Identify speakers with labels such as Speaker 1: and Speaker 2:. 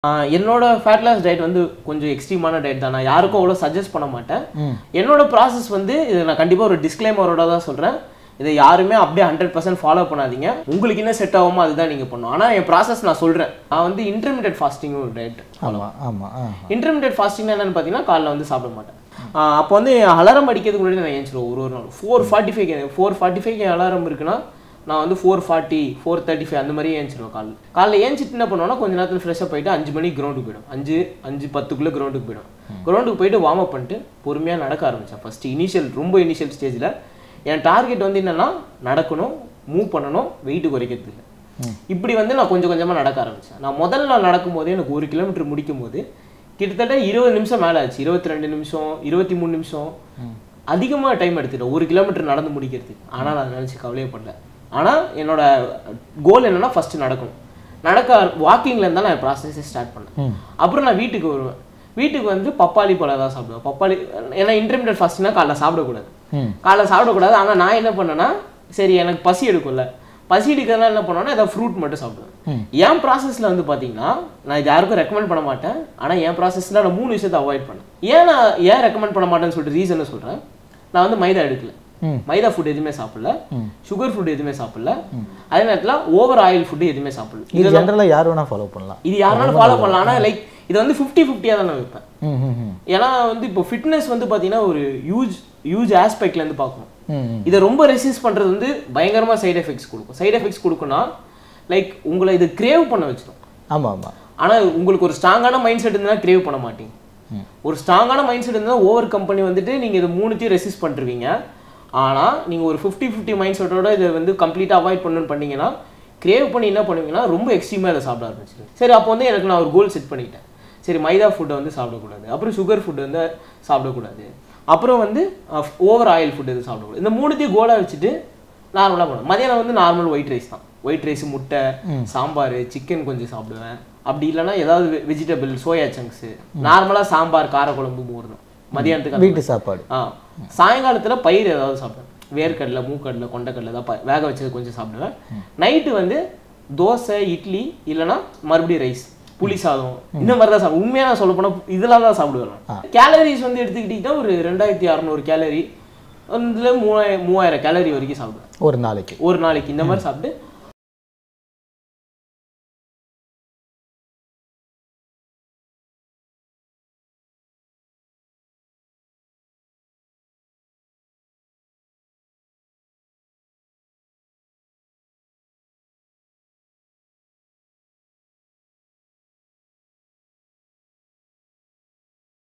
Speaker 1: ஆஹ் என்னோட fat loss diet வந்து கொஞ்சம் எக்ஸ்ட்ரீமான டயட் தான் நான் யாருக்கும் அவ்வளோ சஜஸ்ட் பண்ண மாட்டேன்
Speaker 2: ம்.
Speaker 1: என்னோட ப்ராசஸ் வந்து இது நான் கண்டிப்பாக ஒரு டிஸ்க்ளைமரோட தான் சொல்கிறேன் இதை யாருமே அப்படியே ஹண்ட்ரட் பர்சன்ட் ஃபாலோ பண்ணாதீங்க உங்களுக்கு என்ன செட் ஆகுமோ அதுதான் நீங்கள் பண்ணணும் ஆனால் என் ப்ராசஸ் நான் சொல்கிறேன் நான் வந்து இன்டர்மீடியட் ஃபாஸ்டிங் ஒரு டயட்
Speaker 2: ஆமா ஆமா ஆ
Speaker 1: இன்டர்மீடியட் ஃபாஸ்டிங் என்னன்னு பார்த்தீங்கன்னா காலைல வந்து சாப்பிட மாட்டேன் ஆஹ் அப்போ வந்து அலாரம் அடிக்கிறதுக்கு முன்னாடி நான் ஏஞ்சிருவேன் ஒரு ஒரு நாள் four forty five four forty five alarm இருக்குன்னா நான் வந்து four forty four thirty five அந்த மாதிரி ஏஞ்சிருவேன் காலைல காலைல ஏஞ்சிட்டு என்ன பண்ணுவேன்னா கொஞ்ச நேரத்தில் ஃப்ரெஷ்ஷாக போயிட்டு அஞ்சு மணிக்கு கிரவுண்டுக்கு போயிடும் அஞ்சு அஞ்சு பத்துக்குள்ளே கிரவுண்டுக்கு போயிடும் கிரவுண்டுக்கு போயிட்டு வார்ம் அப் பண்ணிட்டு பொறுமையாக நடக்க ஆரம்பித்தேன் ஃபஸ்ட்டு இனிஷியல் ரொம்ப இனிஷியல் ஸ்டேஜில் என் டார்கெட் வந்து என்னன்னா நடக்கணும் மூவ் பண்ணணும் வெயிட் குறைக்கிறதுக்கு இப்படி வந்து நான் கொஞ்சம் கொஞ்சமாக நடக்க ஆரம்பித்தேன் நான் முதல் நாள் நடக்கும்போதே எனக்கு ஒரு கிலோமீட்டர் முடிக்கும் போது கிட்டத்தட்ட இருபது நிமிஷம் மேலே ஆச்சு இருபத்தி ரெண்டு நிமிஷம் இருபத்தி மூணு நிமிஷம் அதிகமாக டைம் எடுத்துட்டேன் ஒரு கிலோமீட்டர் நடந்து முடிக்கிறதுக்கு ஆனால் நான் நினச்சி கவலையே படல ஆனால் என்னோட கோல் என்னன்னா ஃபஸ்ட்டு நடக்கணும் நடக்க வாக்கிங்ல இருந்தால் நான் ப்ராசஸே ஸ்டார்ட் பண்ணேன் அப்புறம் நான் வீட்டுக்கு வருவேன் வீட்டுக்கு வந்து பப்பாளி பழம் தான் சாப்பிடுவேன் பப்பாளி ஏன்னா இன்டர்மீடியட் ஃபாஸ்ட்னா காலைல சாப்பிடக்கூடாது
Speaker 2: ம்.
Speaker 1: காலைல சாப்பிடக்கூடாது ஆனால் நான் என்ன பண்ணேன்னா சரி எனக்கு பசி எடுக்கும்ல பசி எடுக்கிறதுனால என்ன பண்ணுவேன்னா ஏதாவது ஃப்ரூட் மட்டும் சாப்பிடுவேன் என் ப்ராசஸில் வந்து பார்த்தீங்கன்னா நான் இது யாருக்கும் ரெக்கமெண்ட் பண்ண மாட்டேன் ஆனால் என் ப்ராசஸில் நான் மூணு விஷயத்தை அவாய்ட் பண்ணேன் ஏன் நான் ஏன் ரெக்கமெண்ட் பண்ண மாட்டேன்னு சொல்லிட்டு ரீசனை சொல்கிறேன் நான் வந்து மைதா எடுக்கல
Speaker 2: ம்.
Speaker 1: மைதா ஃபுட் எதுவுமே சாப்பிடல சுகர் ஃபுட் எதுவுமே சாப்பிடல அதே நேரத்தில் ஓவர் ஆயில் ஃபுட் எதுவுமே சாப்பிடல
Speaker 2: இது ஜென்ரலா யார் வேணா ஃபாலோ பண்ணலாம்
Speaker 1: இது யாருனாலும் ஃபாலோ பண்ணலாம் ஆனால் லைக் இது வந்து ஃபிஃப்டி ஃபிஃப்டியாக தான் நான் வைப்பேன்
Speaker 2: ம் ம் ம்
Speaker 1: ஏன்னா வந்து இப்போ ஃபிட்னஸ் வந்து பார்த்தீங்கன்னா ஒரு ஹியூஜ் ஹியூஜ் ஆஸ்பெக்ட்லேருந்து பார்க்கணும்
Speaker 2: ம் ம்
Speaker 1: இதை ரொம்ப ரெசிஸ்ட் பண்ணுறது வந்து பயங்கரமாக சைடு எஃபெக்ட்ஸ் கொடுக்கும் சைடு எஃபெக்ட்ஸ் கொடுக்குன்னா லைக் உங்களை இது கிரேவ் பண்ண வச்சிடும்
Speaker 2: ஆமா ஆமா
Speaker 1: ஆனால் உங்களுக்கு ஒரு ஸ்ட்ராங்கான மைண்ட் செட் இருந்தால் கிரேவ் பண்ண மாட்டீங்க
Speaker 2: ம்.
Speaker 1: ஒரு ஸ்ட்ராங்கான மைண்ட் செட் இருந்தால் ஓவர் கம்பெனி வந்துட்டு நீங்கள் இது மூணுத்தையும் ரெசிஸ்ட் பண்ணிருவீங்க ஆனால் நீங்கள் ஒரு ஃபிஃப்டி ஃபிஃப்டி மைண்ட் செட்டோட இதை வந்து கம்ப்ளீட்டாக அவாய்ட் பண்ணணும்னு பண்ணீங்கன்னா கிரேவ் பண்ணி என்ன பண்ணுவீங்கன்னா ரொம்ப எக்ஸ்ட்ரீமாக இதை சாப்பிட ஆரம்பிச்சிருங்க சரி அப்போ வந்து எனக்கு நான் ஒரு கோல் செட் பண்ணிக்கிட்டேன் சரி மைதா ஃபுட்டை வந்து சாப்பிடக்கூடாது அப்புறம் சுகர் ஃபுட் வந்து சாப்பிடக்கூடாது அப்புறம் வந்து ஓவர் ஆயில் ஃபுட் எதுவும் சாப்பிடக்கூடாது இந்த மூணுத்தையும் கோலாக வச்சுட்டு நார்மலாக பண்ணுவேன் மதியானம் வந்து நார்மல் ஒயிட் ரைஸ் தான் ஒயிட் ரைஸ் முட்டை சாம்பார் சிக்கன் கொஞ்சம் சாப்பிடுவேன் அப்படி இல்லைன்னா ஏதாவது வெஜிடபிள் சோயா சங்க்ஸு நார்மலாக சாம்பார் காரக்குழம்பு மோர் தான் மதியானத்துக்கு அந்த
Speaker 2: வீட்டு சாப்பாடு
Speaker 1: ஆ சாயங்காலத்துல பயிர் ஏதாவது சாப்பிடுவேன் வேர்க்கடலை மூக்கடலை கொண்டக்கடலை தான் ப- வேக வச்சது கொஞ்சம் சாப்பிடுவேன் நைட்டு வந்து தோசை இட்லி இல்லைன்னா மறுபடியும் ரைஸ் புளி சாதம் இந்த மாதிரி தான் சாப்பிடுவேன் உண்மையாக நான் சொல்ல போனால் இதெல்லாம் தான் சாப்பிடுவேன் கேலரிஸ் வந்து எடுத்துக்கிட்டிங்கன்னா ஒரு ரெண்டாயிரத்தி அறநூறு கேலரி அதில் மூவாயிரம் மூவாயிரம் கேலரி வரைக்கும் சாப்பிடுவேன்
Speaker 2: ஒரு நாளைக்கு
Speaker 1: ஒரு நாளைக்கு இந்த மாதிரி சாப்பிட்டு